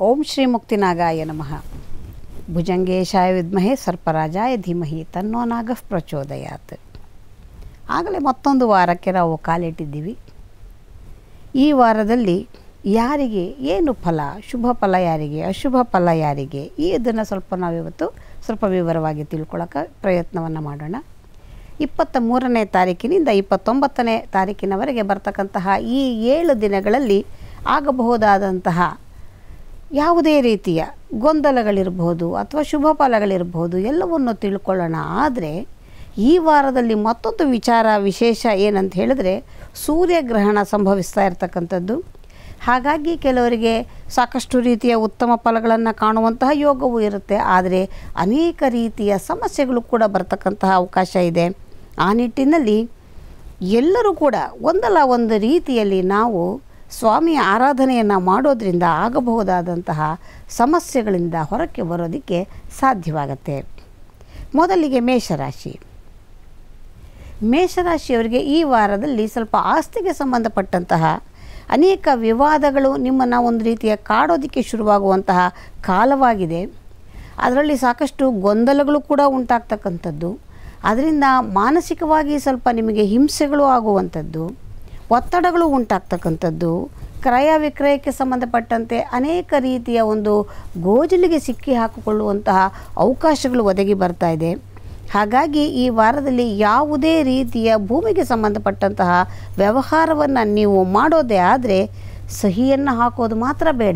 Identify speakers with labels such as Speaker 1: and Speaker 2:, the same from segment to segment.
Speaker 1: ಓಂ ಶ್ರೀ ಮುಕ್ತಿನಾಗಾಯ ನಮಃ ಭುಜಂಗೇಶಾಯ ವಿದ್ಮಹೆ ಸರ್ಪರಾಜಾಯ ಧೀಮಹಿ ತನ್ನೋ ನಾಗಃ ಪ್ರಚೋದಯಾತ್ ಆಗಲೇ ಮತ್ತೊಂದು ವಾರಕ್ಕೆ ನಾವು ಕಾಲಿಟ್ಟಿದ್ದೀವಿ ಈ ವಾರದಲ್ಲಿ ಯಾರಿಗೆ ಏನು ಫಲ ಶುಭ ಫಲ ಯಾರಿಗೆ ಅಶುಭ ಫಲ ಯಾರಿಗೆ ಈ ಇದನ್ನು ಸ್ವಲ್ಪ ನಾವಿವತ್ತು ಸ್ವಲ್ಪ ವಿವರವಾಗಿ ತಿಳ್ಕೊಳ್ಳೋಕೆ ಪ್ರಯತ್ನವನ್ನು ಮಾಡೋಣ ಇಪ್ಪತ್ತ ಮೂರನೇ ತಾರೀಕಿನಿಂದ ಇಪ್ಪತ್ತೊಂಬತ್ತನೇ ತಾರೀಕಿನವರೆಗೆ ಬರ್ತಕ್ಕಂತಹ ಈ ಏಳು ದಿನಗಳಲ್ಲಿ ಆಗಬಹುದಾದಂತಹ ಯಾವುದೇ ರೀತಿಯ ಗೊಂದಲಗಳಿರ್ಬೋದು ಅಥವಾ ಶುಭ ಫಲಗಳಿರ್ಬೋದು ಎಲ್ಲವನ್ನು ತಿಳ್ಕೊಳ್ಳೋಣ ಆದರೆ ಈ ವಾರದಲ್ಲಿ ಮತ್ತೊಂದು ವಿಚಾರ ವಿಶೇಷ ಏನಂತ ಹೇಳಿದ್ರೆ ಸೂರ್ಯಗ್ರಹಣ ಸಂಭವಿಸ್ತಾ ಇರತಕ್ಕಂಥದ್ದು ಹಾಗಾಗಿ ಕೆಲವರಿಗೆ ಸಾಕಷ್ಟು ರೀತಿಯ ಉತ್ತಮ ಫಲಗಳನ್ನು ಕಾಣುವಂತಹ ಯೋಗವೂ ಇರುತ್ತೆ ಆದರೆ ಅನೇಕ ರೀತಿಯ ಸಮಸ್ಯೆಗಳು ಕೂಡ ಬರ್ತಕ್ಕಂತಹ ಅವಕಾಶ ಇದೆ ಆ ನಿಟ್ಟಿನಲ್ಲಿ ಎಲ್ಲರೂ ಕೂಡ ಒಂದಲ್ಲ ಒಂದು ರೀತಿಯಲ್ಲಿ ನಾವು ಸ್ವಾಮಿಯ ಆರಾಧನೆಯನ್ನು ಮಾಡೋದರಿಂದ ಆಗಬಹುದಾದಂತಹ ಸಮಸ್ಯೆಗಳಿಂದ ಹೊರಕ್ಕೆ ಬರೋದಕ್ಕೆ ಸಾಧ್ಯವಾಗತ್ತೆ ಮೊದಲಿಗೆ ಮೇಷರಾಶಿ ಮೇಷರಾಶಿಯವರಿಗೆ ಈ ವಾರದಲ್ಲಿ ಸ್ವಲ್ಪ ಆಸ್ತಿಗೆ ಸಂಬಂಧಪಟ್ಟಂತಹ ಅನೇಕ ವಿವಾದಗಳು ನಿಮ್ಮನ್ನು ಒಂದು ರೀತಿಯ ಕಾಡೋದಕ್ಕೆ ಶುರುವಾಗುವಂತಹ ಕಾಲವಾಗಿದೆ ಅದರಲ್ಲಿ ಸಾಕಷ್ಟು ಗೊಂದಲಗಳು ಕೂಡ ಉಂಟಾಗ್ತಕ್ಕಂಥದ್ದು ಅದರಿಂದ ಮಾನಸಿಕವಾಗಿ ಸ್ವಲ್ಪ ನಿಮಗೆ ಹಿಂಸೆಗಳು ಆಗುವಂಥದ್ದು ಒತ್ತಡಗಳು ಉಂಟಾಗ್ತಕ್ಕಂಥದ್ದು ಕ್ರಯ ವಿಕ್ರಯಕ್ಕೆ ಸಂಬಂಧಪಟ್ಟಂತೆ ಅನೇಕ ರೀತಿಯ ಒಂದು ಗೋಜಲಿಗೆ ಸಿಕ್ಕಿ ಹಾಕಿಕೊಳ್ಳುವಂತಹ ಅವಕಾಶಗಳು ಒದಗಿ ಬರ್ತಾ ಇದೆ ಹಾಗಾಗಿ ಈ ವಾರದಲ್ಲಿ ಯಾವುದೇ ರೀತಿಯ ಭೂಮಿಗೆ ಸಂಬಂಧಪಟ್ಟಂತಹ ವ್ಯವಹಾರವನ್ನು ನೀವು ಮಾಡೋದೇ ಆದರೆ ಸಹಿಯನ್ನು ಹಾಕೋದು ಮಾತ್ರ ಬೇಡ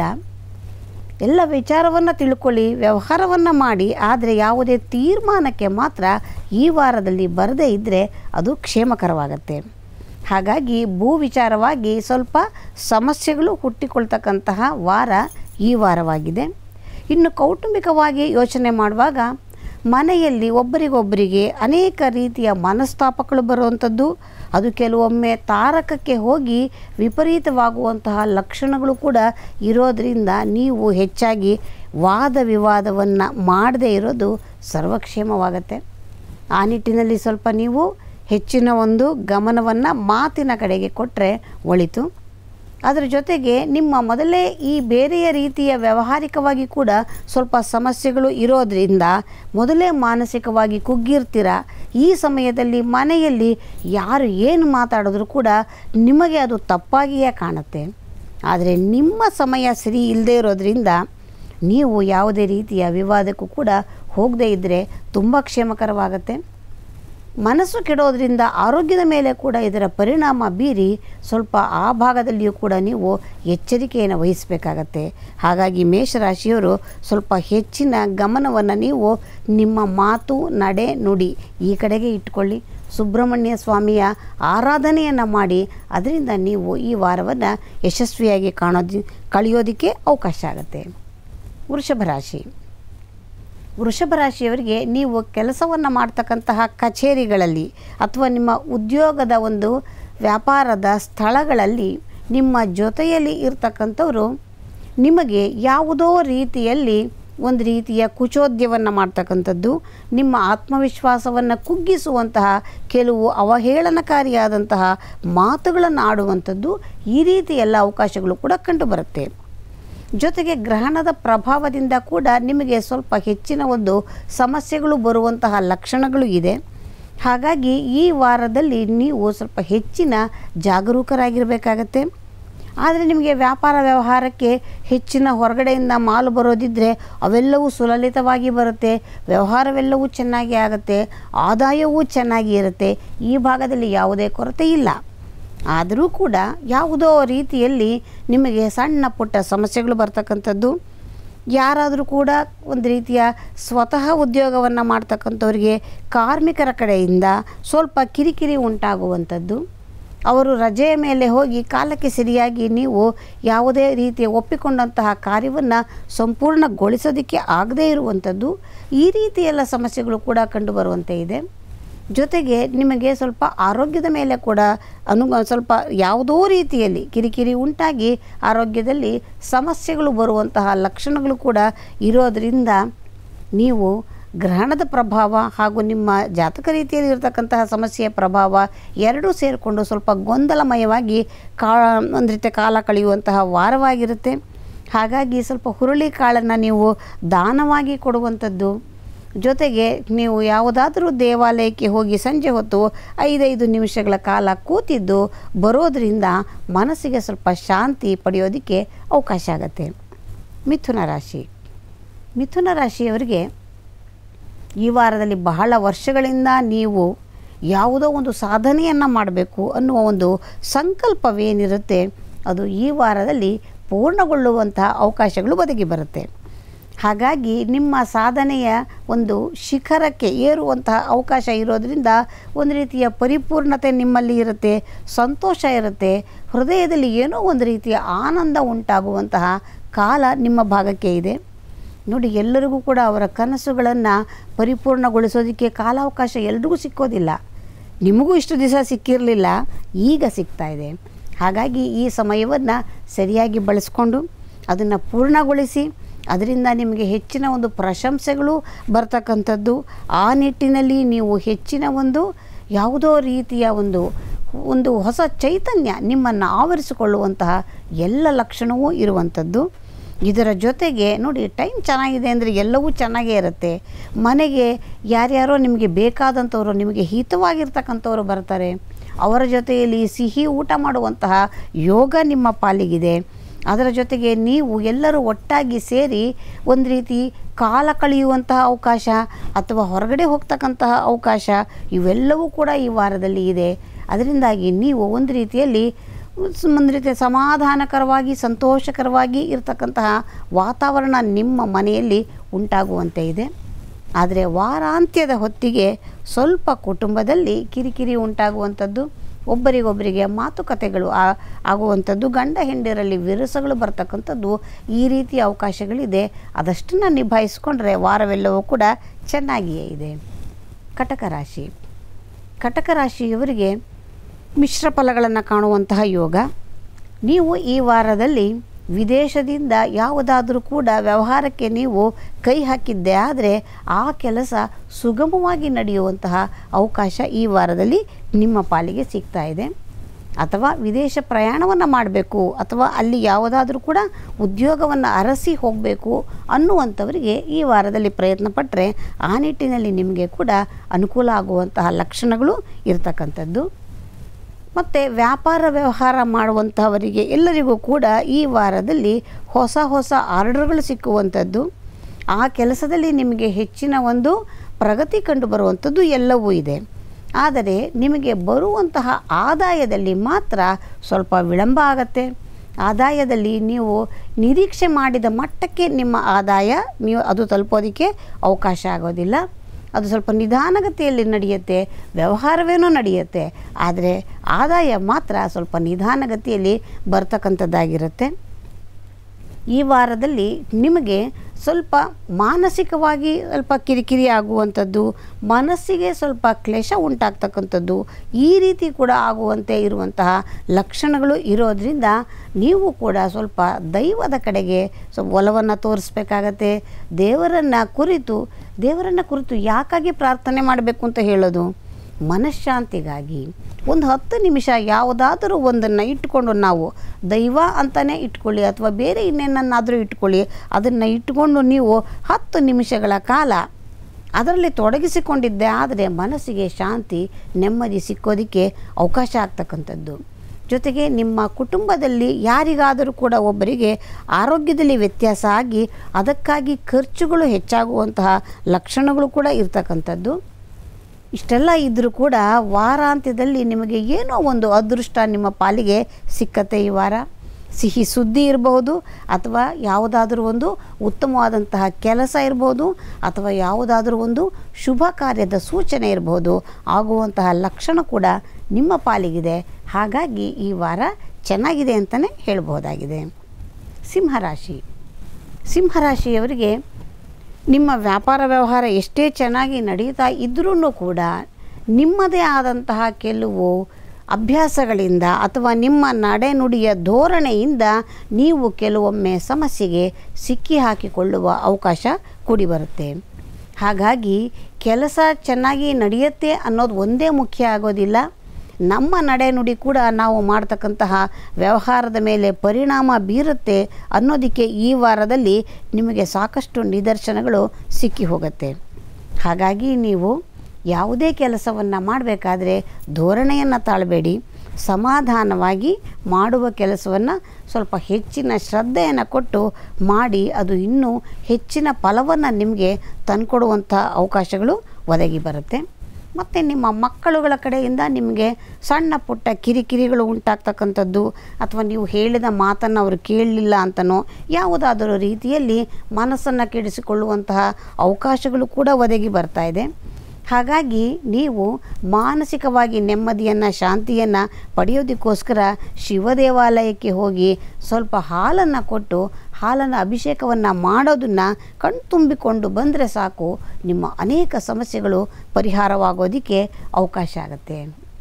Speaker 1: ಎಲ್ಲ ವಿಚಾರವನ್ನು ತಿಳ್ಕೊಳ್ಳಿ ವ್ಯವಹಾರವನ್ನು ಮಾಡಿ ಆದರೆ ಯಾವುದೇ ತೀರ್ಮಾನಕ್ಕೆ ಮಾತ್ರ ಈ ವಾರದಲ್ಲಿ ಬರದೇ ಇದ್ದರೆ ಅದು ಕ್ಷೇಮಕರವಾಗತ್ತೆ ಹಾಗಾಗಿ ಭೂ ವಿಚಾರವಾಗಿ ಸ್ವಲ್ಪ ಸಮಸ್ಯೆಗಳು ಹುಟ್ಟಿಕೊಳ್ತಕ್ಕಂತಹ ವಾರ ಈ ವಾರವಾಗಿದೆ ಇನ್ನು ಕೌಟುಂಬಿಕವಾಗಿ ಯೋಚನೆ ಮಾಡುವಾಗ ಮನೆಯಲ್ಲಿ ಒಬ್ಬರಿಗೊಬ್ಬರಿಗೆ ಅನೇಕ ರೀತಿಯ ಮನಸ್ತಾಪಗಳು ಬರುವಂಥದ್ದು ಅದು ಕೆಲವೊಮ್ಮೆ ತಾರಕಕ್ಕೆ ಹೋಗಿ ವಿಪರೀತವಾಗುವಂತಹ ಲಕ್ಷಣಗಳು ಕೂಡ ಇರೋದರಿಂದ ನೀವು ಹೆಚ್ಚಾಗಿ ವಾದ ವಿವಾದವನ್ನು ಮಾಡದೇ ಇರೋದು ಸರ್ವಕ್ಷೇಮವಾಗತ್ತೆ ಆ ನಿಟ್ಟಿನಲ್ಲಿ ಸ್ವಲ್ಪ ನೀವು ಹೆಚ್ಚಿನ ಒಂದು ಗಮನವನ್ನು ಮಾತಿನ ಕಡೆಗೆ ಕೊಟ್ಟರೆ ಒಳಿತು ಅದರ ಜೊತೆಗೆ ನಿಮ್ಮ ಮೊದಲೇ ಈ ಬೇರೆಯ ರೀತಿಯ ವ್ಯಾವಹಾರಿಕವಾಗಿ ಕೂಡ ಸ್ವಲ್ಪ ಸಮಸ್ಯೆಗಳು ಇರೋದರಿಂದ ಮೊದಲೇ ಮಾನಸಿಕವಾಗಿ ಕುಗ್ಗಿರ್ತೀರ ಈ ಸಮಯದಲ್ಲಿ ಮನೆಯಲ್ಲಿ ಯಾರು ಏನು ಮಾತಾಡಿದ್ರು ಕೂಡ ನಿಮಗೆ ಅದು ತಪ್ಪಾಗಿಯೇ ಕಾಣುತ್ತೆ ಆದರೆ ನಿಮ್ಮ ಸಮಯ ಸರಿ ಇಲ್ಲದೆ ಇರೋದ್ರಿಂದ ನೀವು ಯಾವುದೇ ರೀತಿಯ ವಿವಾದಕ್ಕೂ ಕೂಡ ಹೋಗದೇ ಇದ್ದರೆ ತುಂಬ ಕ್ಷೇಮಕರವಾಗತ್ತೆ ಮನಸ್ಸು ಕೆಡೋದ್ರಿಂದ ಆರೋಗ್ಯದ ಮೇಲೆ ಕೂಡ ಇದರ ಪರಿಣಾಮ ಬೀರಿ ಸ್ವಲ್ಪ ಆ ಭಾಗದಲ್ಲಿಯೂ ಕೂಡ ನೀವು ಎಚ್ಚರಿಕೆಯನ್ನು ವಹಿಸಬೇಕಾಗತ್ತೆ ಹಾಗಾಗಿ ಮೇಷರಾಶಿಯವರು ಸ್ವಲ್ಪ ಹೆಚ್ಚಿನ ಗಮನವನ್ನು ನೀವು ನಿಮ್ಮ ಮಾತು ನಡೆ ನುಡಿ ಈ ಕಡೆಗೆ ಇಟ್ಕೊಳ್ಳಿ ಸುಬ್ರಹ್ಮಣ್ಯ ಸ್ವಾಮಿಯ ಆರಾಧನೆಯನ್ನು ಮಾಡಿ ಅದರಿಂದ ನೀವು ಈ ವಾರವನ್ನು ಯಶಸ್ವಿಯಾಗಿ ಕಾಣೋದಿ ಕಳೆಯೋದಕ್ಕೆ ಅವಕಾಶ ಆಗುತ್ತೆ ವೃಷಭ ರಾಶಿ ವೃಷಭ ರಾಶಿಯವರಿಗೆ ನೀವು ಕೆಲಸವನ್ನು ಮಾಡ್ತಕ್ಕಂತಹ ಕಚೇರಿಗಳಲ್ಲಿ ಅಥವಾ ನಿಮ್ಮ ಉದ್ಯೋಗದ ಒಂದು ವ್ಯಾಪಾರದ ಸ್ಥಳಗಳಲ್ಲಿ ನಿಮ್ಮ ಜೊತೆಯಲ್ಲಿ ಇರ್ತಕ್ಕಂಥವರು ನಿಮಗೆ ಯಾವುದೋ ರೀತಿಯಲ್ಲಿ ಒಂದು ರೀತಿಯ ಕುಚೋದ್ಯವನ್ನು ಮಾಡ್ತಕ್ಕಂಥದ್ದು ನಿಮ್ಮ ಆತ್ಮವಿಶ್ವಾಸವನ್ನು ಕುಗ್ಗಿಸುವಂತಹ ಕೆಲವು ಅವಹೇಳನಕಾರಿಯಾದಂತಹ ಮಾತುಗಳನ್ನು ಆಡುವಂಥದ್ದು ಈ ರೀತಿ ಎಲ್ಲ ಅವಕಾಶಗಳು ಕೂಡ ಕಂಡುಬರುತ್ತೆ ಜೊತೆಗೆ ಗ್ರಹಣದ ಪ್ರಭಾವದಿಂದ ಕೂಡ ನಿಮಗೆ ಸ್ವಲ್ಪ ಹೆಚ್ಚಿನ ಒಂದು ಸಮಸ್ಯೆಗಳು ಬರುವಂತಹ ಲಕ್ಷಣಗಳು ಇದೆ ಹಾಗಾಗಿ ಈ ವಾರದಲ್ಲಿ ನೀವು ಸ್ವಲ್ಪ ಹೆಚ್ಚಿನ ಜಾಗರೂಕರಾಗಿರಬೇಕಾಗತ್ತೆ ಆದರೆ ನಿಮಗೆ ವ್ಯಾಪಾರ ವ್ಯವಹಾರಕ್ಕೆ ಹೆಚ್ಚಿನ ಹೊರಗಡೆಯಿಂದ ಮಾಲು ಬರೋದಿದ್ದರೆ ಅವೆಲ್ಲವೂ ಸುಲಲಿತವಾಗಿ ಬರುತ್ತೆ ವ್ಯವಹಾರವೆಲ್ಲವೂ ಚೆನ್ನಾಗಿ ಆಗುತ್ತೆ ಆದಾಯವೂ ಚೆನ್ನಾಗಿ ಇರುತ್ತೆ ಈ ಭಾಗದಲ್ಲಿ ಯಾವುದೇ ಕೊರತೆ ಇಲ್ಲ ಆದರೂ ಕೂಡ ಯಾವುದೋ ರೀತಿಯಲ್ಲಿ ನಿಮಗೆ ಸಣ್ಣ ಪುಟ್ಟ ಸಮಸ್ಯೆಗಳು ಬರ್ತಕ್ಕಂಥದ್ದು ಯಾರಾದರೂ ಕೂಡ ಒಂದು ರೀತಿಯ ಸ್ವತಃ ಉದ್ಯೋಗವನ್ನು ಮಾಡ್ತಕ್ಕಂಥವ್ರಿಗೆ ಕಾರ್ಮಿಕರ ಕಡೆಯಿಂದ ಸ್ವಲ್ಪ ಕಿರಿಕಿರಿ ಉಂಟಾಗುವಂಥದ್ದು ಅವರು ರಜೆಯ ಮೇಲೆ ಹೋಗಿ ಕಾಲಕ್ಕೆ ಸರಿಯಾಗಿ ನೀವು ಯಾವುದೇ ರೀತಿಯ ಒಪ್ಪಿಕೊಂಡಂತಹ ಕಾರ್ಯವನ್ನು ಸಂಪೂರ್ಣಗೊಳಿಸೋದಕ್ಕೆ ಆಗದೇ ಇರುವಂಥದ್ದು ಈ ರೀತಿ ಎಲ್ಲ ಸಮಸ್ಯೆಗಳು ಕೂಡ ಕಂಡುಬರುವಂತೆ ಇದೆ ಜೊತೆಗೆ ನಿಮಗೆ ಸ್ವಲ್ಪ ಆರೋಗ್ಯದ ಮೇಲೆ ಕೂಡ ಅನು ಸ್ವಲ್ಪ ಯಾವುದೋ ರೀತಿಯಲ್ಲಿ ಕಿರಿಕಿರಿ ಉಂಟಾಗಿ ಆರೋಗ್ಯದಲ್ಲಿ ಸಮಸ್ಯೆಗಳು ಬರುವಂತಹ ಲಕ್ಷಣಗಳು ಕೂಡ ಇರೋದರಿಂದ ನೀವು ಗ್ರಹಣದ ಪ್ರಭಾವ ಹಾಗೂ ನಿಮ್ಮ ಜಾತಕ ರೀತಿಯಲ್ಲಿ ಇರತಕ್ಕಂತಹ ಸಮಸ್ಯೆಯ ಪ್ರಭಾವ ಎರಡೂ ಸೇರಿಕೊಂಡು ಸ್ವಲ್ಪ ಗೊಂದಲಮಯವಾಗಿ ಕಾ ಒಂದು ರೀತಿ ಕಾಲ ಕಳೆಯುವಂತಹ ವಾರವಾಗಿರುತ್ತೆ ಹಾಗಾಗಿ ಸ್ವಲ್ಪ ಹುರುಳಿ ಕಾಳನ್ನು ನೀವು ದಾನವಾಗಿ ಕೊಡುವಂಥದ್ದು ಜೊತೆಗೆ ನೀವು ಯಾವುದಾದ್ರೂ ದೇವಾಲಯಕ್ಕೆ ಹೋಗಿ ಸಂಜೆ ಹೊತ್ತು ಐದೈದು ನಿಮಿಷಗಳ ಕಾಲ ಕೂತಿದ್ದು ಬರೋದರಿಂದ ಮನಸ್ಸಿಗೆ ಸ್ವಲ್ಪ ಶಾಂತಿ ಪಡೆಯೋದಕ್ಕೆ ಅವಕಾಶ ಆಗುತ್ತೆ ಮಿಥುನ ರಾಶಿ ಮಿಥುನ ರಾಶಿಯವರಿಗೆ ಈ ವಾರದಲ್ಲಿ ಬಹಳ ವರ್ಷಗಳಿಂದ ನೀವು ಯಾವುದೋ ಒಂದು ಸಾಧನೆಯನ್ನು ಮಾಡಬೇಕು ಅನ್ನುವ ಒಂದು ಸಂಕಲ್ಪವೇನಿರುತ್ತೆ ಅದು ಈ ವಾರದಲ್ಲಿ ಪೂರ್ಣಗೊಳ್ಳುವಂತಹ ಅವಕಾಶಗಳು ಒದಗಿ ಬರುತ್ತೆ ಹಾಗಾಗಿ ನಿಮ್ಮ ಸಾಧನೆಯ ಒಂದು ಶಿಖರಕ್ಕೆ ಏರುವಂತಹ ಅವಕಾಶ ಇರೋದರಿಂದ ಒಂದು ರೀತಿಯ ಪರಿಪೂರ್ಣತೆ ನಿಮ್ಮಲ್ಲಿ ಇರುತ್ತೆ ಸಂತೋಷ ಇರುತ್ತೆ ಹೃದಯದಲ್ಲಿ ಏನೋ ಒಂದು ರೀತಿಯ ಆನಂದ ಉಂಟಾಗುವಂತಹ ಕಾಲ ನಿಮ್ಮ ಭಾಗಕ್ಕೆ ಇದೆ ನೋಡಿ ಎಲ್ಲರಿಗೂ ಕೂಡ ಅವರ ಕನಸುಗಳನ್ನು ಪರಿಪೂರ್ಣಗೊಳಿಸೋದಕ್ಕೆ ಕಾಲಾವಕಾಶ ಎಲ್ರಿಗೂ ಸಿಕ್ಕೋದಿಲ್ಲ ನಿಮಗೂ ಇಷ್ಟು ದಿವಸ ಸಿಕ್ಕಿರಲಿಲ್ಲ ಈಗ ಸಿಗ್ತಾ ಇದೆ ಹಾಗಾಗಿ ಈ ಸಮಯವನ್ನು ಸರಿಯಾಗಿ ಬಳಸ್ಕೊಂಡು ಅದನ್ನು ಪೂರ್ಣಗೊಳಿಸಿ ಅದರಿಂದ ನಿಮಗೆ ಹೆಚ್ಚಿನ ಒಂದು ಪ್ರಶಂಸೆಗಳು ಬರ್ತಕ್ಕಂಥದ್ದು ಆ ನಿಟ್ಟಿನಲ್ಲಿ ನೀವು ಹೆಚ್ಚಿನ ಒಂದು ಯಾವುದೋ ರೀತಿಯ ಒಂದು ಒಂದು ಹೊಸ ಚೈತನ್ಯ ನಿಮ್ಮನ್ನು ಆವರಿಸಿಕೊಳ್ಳುವಂತಹ ಎಲ್ಲ ಲಕ್ಷಣವೂ ಇರುವಂಥದ್ದು ಇದರ ಜೊತೆಗೆ ನೋಡಿ ಟೈಮ್ ಚೆನ್ನಾಗಿದೆ ಅಂದರೆ ಎಲ್ಲವೂ ಚೆನ್ನಾಗೇ ಇರುತ್ತೆ ಮನೆಗೆ ಯಾರ್ಯಾರೋ ನಿಮಗೆ ಬೇಕಾದಂಥವ್ರು ನಿಮಗೆ ಹಿತವಾಗಿರ್ತಕ್ಕಂಥವ್ರು ಬರ್ತಾರೆ ಅವರ ಜೊತೆಯಲ್ಲಿ ಸಿಹಿ ಊಟ ಮಾಡುವಂತಹ ಯೋಗ ನಿಮ್ಮ ಪಾಲಿಗಿದೆ ಅದರ ಜೊತೆಗೆ ನೀವು ಎಲ್ಲರೂ ಒಟ್ಟಾಗಿ ಸೇರಿ ಒಂದು ರೀತಿ ಕಾಲ ಕಳೆಯುವಂತಹ ಅವಕಾಶ ಅಥವಾ ಹೊರಗಡೆ ಹೋಗ್ತಕ್ಕಂತಹ ಅವಕಾಶ ಇವೆಲ್ಲವೂ ಕೂಡ ಈ ವಾರದಲ್ಲಿ ಇದೆ ಅದರಿಂದಾಗಿ ನೀವು ಒಂದು ರೀತಿಯಲ್ಲಿ ಸ್- ಒಂದು ರೀತಿಯ ಸಮಾಧಾನಕರವಾಗಿ ಸಂತೋಷಕರವಾಗಿ ಇರತಕ್ಕಂತಹ ವಾತಾವರಣ ನಿಮ್ಮ ಮನೆಯಲ್ಲಿ ಉಂಟಾಗುವಂತೆ ಇದೆ ಆದರೆ ವಾರಾಂತ್ಯದ ಹೊತ್ತಿಗೆ ಸ್ವಲ್ಪ ಕುಟುಂಬದಲ್ಲಿ ಕಿರಿಕಿರಿ ಉಂಟಾಗುವಂಥದ್ದು ಒಬ್ಬರಿಗೊಬ್ಬರಿಗೆ ಮಾತುಕತೆಗಳು ಆ ಆಗುವಂಥದ್ದು ಗಂಡ ಹೆಂಡಿರಲ್ಲಿ ವಿರಸಗಳು ಬರ್ತಕ್ಕಂಥದ್ದು ಈ ರೀತಿಯ ಅವಕಾಶಗಳಿದೆ ಅದಷ್ಟನ್ನು ನಿಭಾಯಿಸ್ಕೊಂಡ್ರೆ ವಾರವೆಲ್ಲವೂ ಕೂಡ ಚೆನ್ನಾಗಿಯೇ ಇದೆ ಕಟಕ ರಾಶಿ ಕಟಕ ರಾಶಿಯವರಿಗೆ ಮಿಶ್ರ ಫಲಗಳನ್ನು ಕಾಣುವಂತಹ ಯೋಗ ನೀವು ಈ ವಾರದಲ್ಲಿ ವಿದೇಶದಿಂದ ಯಾವುದಾದ್ರೂ ಕೂಡ ವ್ಯವಹಾರಕ್ಕೆ ನೀವು ಕೈ ಹಾಕಿದ್ದೆ ಆದರೆ ಆ ಕೆಲಸ ಸುಗಮವಾಗಿ ನಡೆಯುವಂತಹ ಅವಕಾಶ ಈ ವಾರದಲ್ಲಿ ನಿಮ್ಮ ಪಾಲಿಗೆ ಸಿಗ್ತಾ ಇದೆ ಅಥವಾ ವಿದೇಶ ಪ್ರಯಾಣವನ್ನು ಮಾಡಬೇಕು ಅಥವಾ ಅಲ್ಲಿ ಯಾವುದಾದ್ರೂ ಕೂಡ ಉದ್ಯೋಗವನ್ನು ಅರಸಿ ಹೋಗಬೇಕು ಅನ್ನುವಂಥವರಿಗೆ ಈ ವಾರದಲ್ಲಿ ಪ್ರಯತ್ನ ಪಟ್ಟರೆ ಆ ನಿಟ್ಟಿನಲ್ಲಿ ನಿಮಗೆ ಕೂಡ ಅನುಕೂಲ ಆಗುವಂತಹ ಲಕ್ಷಣಗಳು ಇರತಕ್ಕಂಥದ್ದು ಮತ್ತು ವ್ಯಾಪಾರ ವ್ಯವಹಾರ ಮಾಡುವಂತಹವರಿಗೆ ಎಲ್ಲರಿಗೂ ಕೂಡ ಈ ವಾರದಲ್ಲಿ ಹೊಸ ಹೊಸ ಆರ್ಡರ್ಗಳು ಸಿಕ್ಕುವಂಥದ್ದು ಆ ಕೆಲಸದಲ್ಲಿ ನಿಮಗೆ ಹೆಚ್ಚಿನ ಒಂದು ಪ್ರಗತಿ ಕಂಡು ಬರುವಂಥದ್ದು ಎಲ್ಲವೂ ಇದೆ ಆದರೆ ನಿಮಗೆ ಬರುವಂತಹ ಆದಾಯದಲ್ಲಿ ಮಾತ್ರ ಸ್ವಲ್ಪ ವಿಳಂಬ ಆಗತ್ತೆ ಆದಾಯದಲ್ಲಿ ನೀವು ನಿರೀಕ್ಷೆ ಮಾಡಿದ ಮಟ್ಟಕ್ಕೆ ನಿಮ್ಮ ಆದಾಯ ನೀವು ಅದು ತಲುಪೋದಕ್ಕೆ ಅವಕಾಶ ಆಗೋದಿಲ್ಲ ಅದು ಸ್ವಲ್ಪ ನಿಧಾನಗತಿಯಲ್ಲಿ ನಡೆಯುತ್ತೆ ವ್ಯವಹಾರವೇನೋ ನಡೆಯುತ್ತೆ ಆದರೆ ಆದಾಯ ಮಾತ್ರ ಸ್ವಲ್ಪ ನಿಧಾನಗತಿಯಲ್ಲಿ ಬರ್ತಕ್ಕಂಥದ್ದಾಗಿರುತ್ತೆ ಈ ವಾರದಲ್ಲಿ ನಿಮಗೆ ಸ್ವಲ್ಪ ಮಾನಸಿಕವಾಗಿ ಸ್ವಲ್ಪ ಕಿರಿಕಿರಿ ಆಗುವಂಥದ್ದು ಮನಸ್ಸಿಗೆ ಸ್ವಲ್ಪ ಕ್ಲೇಶ ಉಂಟಾಗ್ತಕ್ಕಂಥದ್ದು ಈ ರೀತಿ ಕೂಡ ಆಗುವಂತೆ ಇರುವಂತಹ ಲಕ್ಷಣಗಳು ಇರೋದರಿಂದ ನೀವು ಕೂಡ ಸ್ವಲ್ಪ ದೈವದ ಕಡೆಗೆ ಸ್ವಲ್ಪ ಒಲವನ್ನು ತೋರಿಸ್ಬೇಕಾಗತ್ತೆ ದೇವರನ್ನು ಕುರಿತು ದೇವರನ್ನು ಕುರಿತು ಯಾಕಾಗಿ ಪ್ರಾರ್ಥನೆ ಮಾಡಬೇಕು ಅಂತ ಹೇಳೋದು ಮನಃಶಾಂತಿಗಾಗಿ ಒಂದು ಹತ್ತು ನಿಮಿಷ ಯಾವುದಾದರೂ ಒಂದನ್ನು ಇಟ್ಕೊಂಡು ನಾವು ದೈವ ಅಂತಲೇ ಇಟ್ಕೊಳ್ಳಿ ಅಥವಾ ಬೇರೆ ಇನ್ನೇನನ್ನಾದರೂ ಇಟ್ಕೊಳ್ಳಿ ಅದನ್ನು ಇಟ್ಕೊಂಡು ನೀವು ಹತ್ತು ನಿಮಿಷಗಳ ಕಾಲ ಅದರಲ್ಲಿ ತೊಡಗಿಸಿಕೊಂಡಿದ್ದೆ ಆದರೆ ಮನಸ್ಸಿಗೆ ಶಾಂತಿ ನೆಮ್ಮದಿ ಸಿಕ್ಕೋದಕ್ಕೆ ಅವಕಾಶ ಆಗ್ತಕ್ಕಂಥದ್ದು ಜೊತೆಗೆ ನಿಮ್ಮ ಕುಟುಂಬದಲ್ಲಿ ಯಾರಿಗಾದರೂ ಕೂಡ ಒಬ್ಬರಿಗೆ ಆರೋಗ್ಯದಲ್ಲಿ ವ್ಯತ್ಯಾಸ ಆಗಿ ಅದಕ್ಕಾಗಿ ಖರ್ಚುಗಳು ಹೆಚ್ಚಾಗುವಂತಹ ಲಕ್ಷಣಗಳು ಕೂಡ ಇರ್ತಕ್ಕಂಥದ್ದು ಇಷ್ಟೆಲ್ಲ ಇದ್ದರೂ ಕೂಡ ವಾರಾಂತ್ಯದಲ್ಲಿ ನಿಮಗೆ ಏನೋ ಒಂದು ಅದೃಷ್ಟ ನಿಮ್ಮ ಪಾಲಿಗೆ ಸಿಕ್ಕತ್ತೆ ಈ ವಾರ ಸಿಹಿ ಸುದ್ದಿ ಇರಬಹುದು ಅಥವಾ ಯಾವುದಾದ್ರೂ ಒಂದು ಉತ್ತಮವಾದಂತಹ ಕೆಲಸ ಇರ್ಬೋದು ಅಥವಾ ಯಾವುದಾದ್ರೂ ಒಂದು ಶುಭ ಕಾರ್ಯದ ಸೂಚನೆ ಇರಬಹುದು ಆಗುವಂತಹ ಲಕ್ಷಣ ಕೂಡ ನಿಮ್ಮ ಪಾಲಿಗಿದೆ ಹಾಗಾಗಿ ಈ ವಾರ ಚೆನ್ನಾಗಿದೆ ಅಂತಲೇ ಹೇಳ್ಬೋದಾಗಿದೆ ಸಿಂಹರಾಶಿ ಸಿಂಹರಾಶಿಯವರಿಗೆ ನಿಮ್ಮ ವ್ಯಾಪಾರ ವ್ಯವಹಾರ ಎಷ್ಟೇ ಚೆನ್ನಾಗಿ ನಡೀತಾ ಇದ್ರೂ ಕೂಡ ನಿಮ್ಮದೇ ಆದಂತಹ ಕೆಲವು ಅಭ್ಯಾಸಗಳಿಂದ ಅಥವಾ ನಿಮ್ಮ ನಡೆನುಡಿಯ ಧೋರಣೆಯಿಂದ ನೀವು ಕೆಲವೊಮ್ಮೆ ಸಮಸ್ಯೆಗೆ ಸಿಕ್ಕಿ ಹಾಕಿಕೊಳ್ಳುವ ಅವಕಾಶ ಕೂಡಿ ಬರುತ್ತೆ ಹಾಗಾಗಿ ಕೆಲಸ ಚೆನ್ನಾಗಿ ನಡೆಯುತ್ತೆ ಅನ್ನೋದು ಒಂದೇ ಮುಖ್ಯ ಆಗೋದಿಲ್ಲ ನಮ್ಮ ನಡೆನುಡಿ ಕೂಡ ನಾವು ಮಾಡ್ತಕ್ಕಂತಹ ವ್ಯವಹಾರದ ಮೇಲೆ ಪರಿಣಾಮ ಬೀರುತ್ತೆ ಅನ್ನೋದಕ್ಕೆ ಈ ವಾರದಲ್ಲಿ ನಿಮಗೆ ಸಾಕಷ್ಟು ನಿದರ್ಶನಗಳು ಸಿಕ್ಕಿ ಹೋಗುತ್ತೆ ಹಾಗಾಗಿ ನೀವು ಯಾವುದೇ ಕೆಲಸವನ್ನು ಮಾಡಬೇಕಾದ್ರೆ ಧೋರಣೆಯನ್ನು ತಾಳಬೇಡಿ ಸಮಾಧಾನವಾಗಿ ಮಾಡುವ ಕೆಲಸವನ್ನು ಸ್ವಲ್ಪ ಹೆಚ್ಚಿನ ಶ್ರದ್ಧೆಯನ್ನು ಕೊಟ್ಟು ಮಾಡಿ ಅದು ಇನ್ನೂ ಹೆಚ್ಚಿನ ಫಲವನ್ನು ನಿಮಗೆ ತಂದುಕೊಡುವಂಥ ಅವಕಾಶಗಳು ಒದಗಿ ಬರುತ್ತೆ ಮತ್ತು ನಿಮ್ಮ ಮಕ್ಕಳುಗಳ ಕಡೆಯಿಂದ ನಿಮಗೆ ಸಣ್ಣ ಪುಟ್ಟ ಕಿರಿಕಿರಿಗಳು ಉಂಟಾಗ್ತಕ್ಕಂಥದ್ದು ಅಥವಾ ನೀವು ಹೇಳಿದ ಮಾತನ್ನು ಅವರು ಕೇಳಲಿಲ್ಲ ಅಂತನೋ ಯಾವುದಾದರೂ ರೀತಿಯಲ್ಲಿ ಮನಸ್ಸನ್ನು ಕೆಡಿಸಿಕೊಳ್ಳುವಂತಹ ಅವಕಾಶಗಳು ಕೂಡ ಒದಗಿ ಬರ್ತಾ ಇದೆ ಹಾಗಾಗಿ ನೀವು ಮಾನಸಿಕವಾಗಿ ನೆಮ್ಮದಿಯನ್ನು ಶಾಂತಿಯನ್ನು ಪಡೆಯೋದಕ್ಕೋಸ್ಕರ ಶಿವ ದೇವಾಲಯಕ್ಕೆ ಹೋಗಿ ಸ್ವಲ್ಪ ಹಾಲನ್ನು ಕೊಟ್ಟು ಹಾಲನ್ನು ಅಭಿಷೇಕವನ್ನು ಮಾಡೋದನ್ನು ಕಣ್ತುಂಬಿಕೊಂಡು ಬಂದರೆ ಸಾಕು ನಿಮ್ಮ ಅನೇಕ ಸಮಸ್ಯೆಗಳು ಪರಿಹಾರವಾಗೋದಕ್ಕೆ ಅವಕಾಶ ಆಗುತ್ತೆ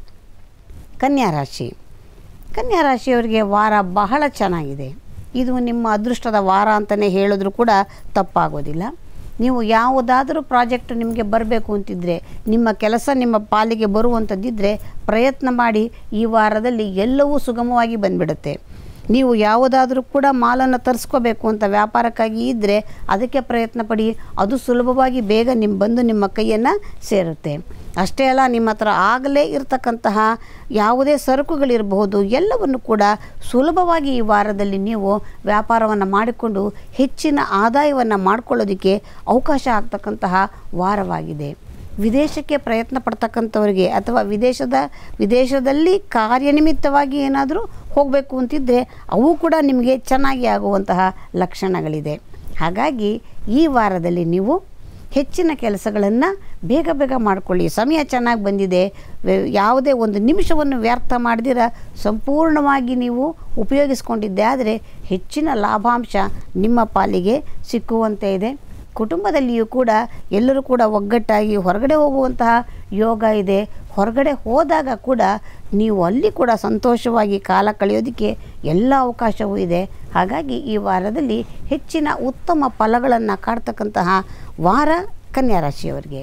Speaker 1: ಕನ್ಯಾ ರಾಶಿ ಕನ್ಯಾ ರಾಶಿಯವರಿಗೆ ವಾರ ಬಹಳ ಚೆನ್ನಾಗಿದೆ ಇದು ನಿಮ್ಮ ಅದೃಷ್ಟದ ವಾರ ಅಂತಲೇ ಹೇಳಿದ್ರೂ ಕೂಡ ತಪ್ಪಾಗೋದಿಲ್ಲ ನೀವು ಯಾವುದಾದರೂ ಪ್ರಾಜೆಕ್ಟ್ ನಿಮಗೆ ಬರಬೇಕು ಅಂತಿದ್ದರೆ ನಿಮ್ಮ ಕೆಲಸ ನಿಮ್ಮ ಪಾಲಿಗೆ ಬರುವಂಥದ್ದಿದ್ದರೆ ಪ್ರಯತ್ನ ಮಾಡಿ ಈ ವಾರದಲ್ಲಿ ಎಲ್ಲವೂ ಸುಗಮವಾಗಿ ಬಂದ್ಬಿಡುತ್ತೆ ನೀವು ಯಾವುದಾದ್ರೂ ಕೂಡ ಮಾಲನ್ನು ತರಿಸ್ಕೋಬೇಕು ಅಂತ ವ್ಯಾಪಾರಕ್ಕಾಗಿ ಇದ್ದರೆ ಅದಕ್ಕೆ ಪ್ರಯತ್ನ ಪಡಿ ಅದು ಸುಲಭವಾಗಿ ಬೇಗ ನಿಮ್ಮ ಬಂದು ನಿಮ್ಮ ಕೈಯನ್ನು ಸೇರುತ್ತೆ ಅಷ್ಟೇ ಅಲ್ಲ ನಿಮ್ಮ ಹತ್ರ ಆಗಲೇ ಇರತಕ್ಕಂತಹ ಯಾವುದೇ ಸರಕುಗಳಿರಬಹುದು ಎಲ್ಲವನ್ನು ಕೂಡ ಸುಲಭವಾಗಿ ಈ ವಾರದಲ್ಲಿ ನೀವು ವ್ಯಾಪಾರವನ್ನು ಮಾಡಿಕೊಂಡು ಹೆಚ್ಚಿನ ಆದಾಯವನ್ನು ಮಾಡ್ಕೊಳ್ಳೋದಕ್ಕೆ ಅವಕಾಶ ಆಗ್ತಕ್ಕಂತಹ ವಾರವಾಗಿದೆ ವಿದೇಶಕ್ಕೆ ಪ್ರಯತ್ನ ಪಡ್ತಕ್ಕಂಥವ್ರಿಗೆ ಅಥವಾ ವಿದೇಶದ ವಿದೇಶದಲ್ಲಿ ಕಾರ್ಯನಿಮಿತ್ತವಾಗಿ ಏನಾದರೂ ಹೋಗಬೇಕು ಅಂತಿದ್ದರೆ ಅವು ಕೂಡ ನಿಮಗೆ ಚೆನ್ನಾಗಿ ಆಗುವಂತಹ ಲಕ್ಷಣಗಳಿದೆ ಹಾಗಾಗಿ ಈ ವಾರದಲ್ಲಿ ನೀವು ಹೆಚ್ಚಿನ ಕೆಲಸಗಳನ್ನು ಬೇಗ ಬೇಗ ಮಾಡಿಕೊಳ್ಳಿ ಸಮಯ ಚೆನ್ನಾಗಿ ಬಂದಿದೆ ವೆ- ಯಾವುದೇ ಒಂದು ನಿಮಿಷವನ್ನು ವ್ಯರ್ಥ ಮಾಡದಿರ ಸಂಪೂರ್ಣವಾಗಿ ನೀವು ಉಪಯೋಗಿಸ್ಕೊಂಡಿದ್ದೆ ಆದರೆ ಹೆಚ್ಚಿನ ಲಾಭಾಂಶ ನಿಮ್ಮ ಪಾಲಿಗೆ ಸಿಕ್ಕುವಂತೆ ಇದೆ ಕುಟುಂಬದಲ್ಲಿಯೂ ಕೂಡ ಎಲ್ಲರೂ ಕೂಡ ಒಗ್ಗಟ್ಟಾಗಿ ಹೊರಗಡೆ ಹೋಗುವಂತಹ ಯೋಗ ಇದೆ ಹೊರಗಡೆ ಹೋದಾಗ ಕೂಡ ನೀವು ಅಲ್ಲಿ ಕೂಡ ಸಂತೋಷವಾಗಿ ಕಾಲ ಕಳೆಯೋದಕ್ಕೆ ಎಲ್ಲ ಅವಕಾಶವೂ ಇದೆ ಹಾಗಾಗಿ ಈ ವಾರದಲ್ಲಿ ಹೆಚ್ಚಿನ ಉತ್ತಮ ಫಲಗಳನ್ನು ಕಾಡ್ತಕ್ಕಂತಹ ವಾರ ಕನ್ಯಾ ರಾಶಿಯವರಿಗೆ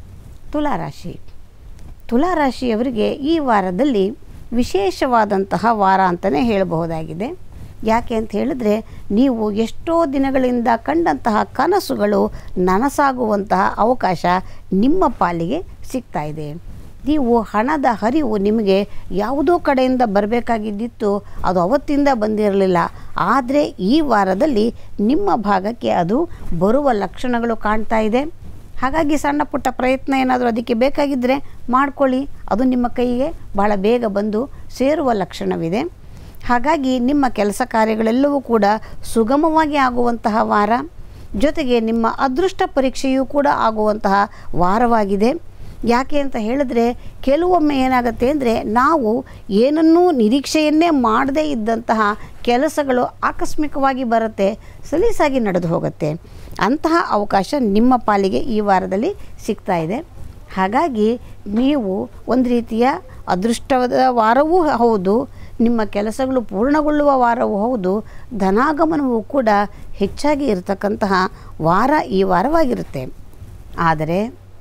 Speaker 1: ತುಲಾರಾಶಿ ತುಲಾರಾಶಿಯವರಿಗೆ ಈ ವಾರದಲ್ಲಿ ವಿಶೇಷವಾದಂತಹ ವಾರ ಅಂತಲೇ ಹೇಳಬಹುದಾಗಿದೆ ಯಾಕೆ ಅಂತ ಹೇಳಿದ್ರೆ ನೀವು ಎಷ್ಟೋ ದಿನಗಳಿಂದ ಕಂಡಂತಹ ಕನಸುಗಳು ನನಸಾಗುವಂತಹ ಅವಕಾಶ ನಿಮ್ಮ ಪಾಲಿಗೆ ಸಿಗ್ತಾ ಇದೆ ನೀವು ಹಣದ ಹರಿವು ನಿಮಗೆ ಯಾವುದೋ ಕಡೆಯಿಂದ ಬರಬೇಕಾಗಿದ್ದಿತ್ತು ಅದು ಅವತ್ತಿಂದ ಬಂದಿರಲಿಲ್ಲ ಆದರೆ ಈ ವಾರದಲ್ಲಿ ನಿಮ್ಮ ಭಾಗಕ್ಕೆ ಅದು ಬರುವ ಲಕ್ಷಣಗಳು ಕಾಣ್ತಾ ಇದೆ ಹಾಗಾಗಿ ಸಣ್ಣ ಪುಟ್ಟ ಪ್ರಯತ್ನ ಏನಾದರೂ ಅದಕ್ಕೆ ಬೇಕಾಗಿದ್ದರೆ ಮಾಡ್ಕೊಳ್ಳಿ ಅದು ನಿಮ್ಮ ಕೈಗೆ ಭಾಳ ಬೇಗ ಬಂದು ಸೇರುವ ಲಕ್ಷಣವಿದೆ ಹಾಗಾಗಿ ನಿಮ್ಮ ಕೆಲಸ ಕಾರ್ಯಗಳೆಲ್ಲವೂ ಕೂಡ ಸುಗಮವಾಗಿ ಆಗುವಂತಹ ವಾರ ಜೊತೆಗೆ ನಿಮ್ಮ ಅದೃಷ್ಟ ಪರೀಕ್ಷೆಯೂ ಕೂಡ ಆಗುವಂತಹ ವಾರವಾಗಿದೆ ಯಾಕೆ ಅಂತ ಹೇಳಿದ್ರೆ ಕೆಲವೊಮ್ಮೆ ಏನಾಗುತ್ತೆ ಅಂದರೆ ನಾವು ಏನನ್ನೂ ನಿರೀಕ್ಷೆಯನ್ನೇ ಮಾಡದೇ ಇದ್ದಂತಹ ಕೆಲಸಗಳು ಆಕಸ್ಮಿಕವಾಗಿ ಬರುತ್ತೆ ಸಲೀಸಾಗಿ ನಡೆದು ಹೋಗುತ್ತೆ ಅಂತಹ ಅವಕಾಶ ನಿಮ್ಮ ಪಾಲಿಗೆ ಈ ವಾರದಲ್ಲಿ ಸಿಗ್ತಾ ಇದೆ ಹಾಗಾಗಿ ನೀವು ಒಂದು ರೀತಿಯ ಅದೃಷ್ಟವಾದ ವಾರವೂ ಹೌದು ನಿಮ್ಮ ಕೆಲಸಗಳು ಪೂರ್ಣಗೊಳ್ಳುವ ವಾರವೂ ಹೌದು ಧನಾಗಮನವೂ ಕೂಡ ಹೆಚ್ಚಾಗಿ ಇರತಕ್ಕಂತಹ ವಾರ ಈ ವಾರವಾಗಿರುತ್ತೆ ಆದರೆ